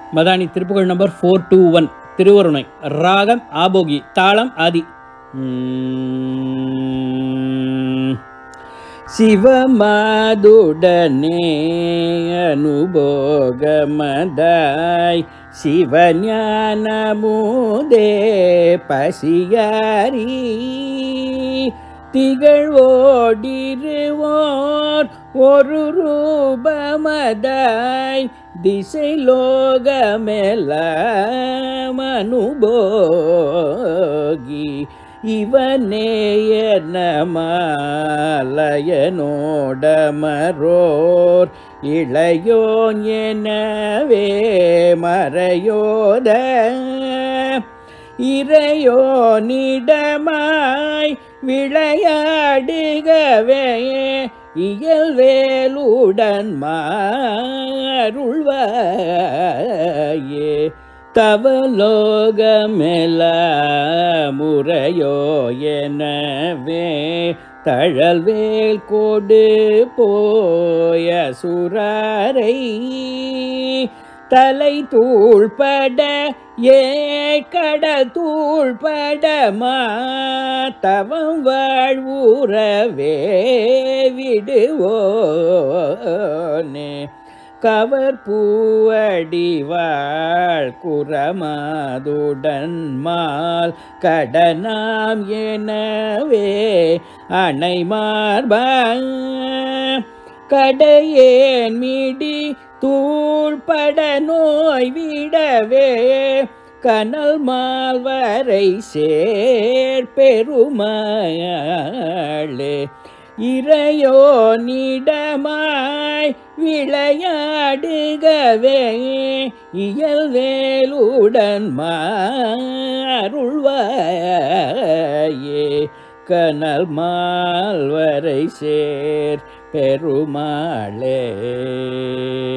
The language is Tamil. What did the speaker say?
Madani Thiruppugazh number four two one Thiruvarunai ராகம் ஆபோகி தாளம் ஆதி உம். சிவமாதுடனே அனுபோகமதாய் சிவஞானமுதே பசியாரி திகழ்வோடிருவோர் ஒரு ரூபமதாய் திசை லோகமெல்லாம் அனுபோகி இவனேயனமாலயனோடமரோர் இளையோன் எனவே மறையோத இறையோனிடமாய் விளையாடுகவே இயல்வேலுடன் மாருள்வாயே தவலோகமெல முறையோ எனவே தழல்வேல் கொடு போய சுரரை தலை தூள்பட ஏ கடல் தூள்படமா தவம் வாழ்வுறவே விடுவோனே கவர் பூவடிவாள் குரமாதுடன் மால் கடனாம் எனவே அணை மார்பா கடையேன் மிடி தூள்பட நோய் விடவே கனல் மால்வரை சேர் பெருமாளே இறையோனிடமாய் விளையாடுகவே இயல்வேலுடன் மாருள்வாயே கனல் மால்வரை சேர் பெருமாளே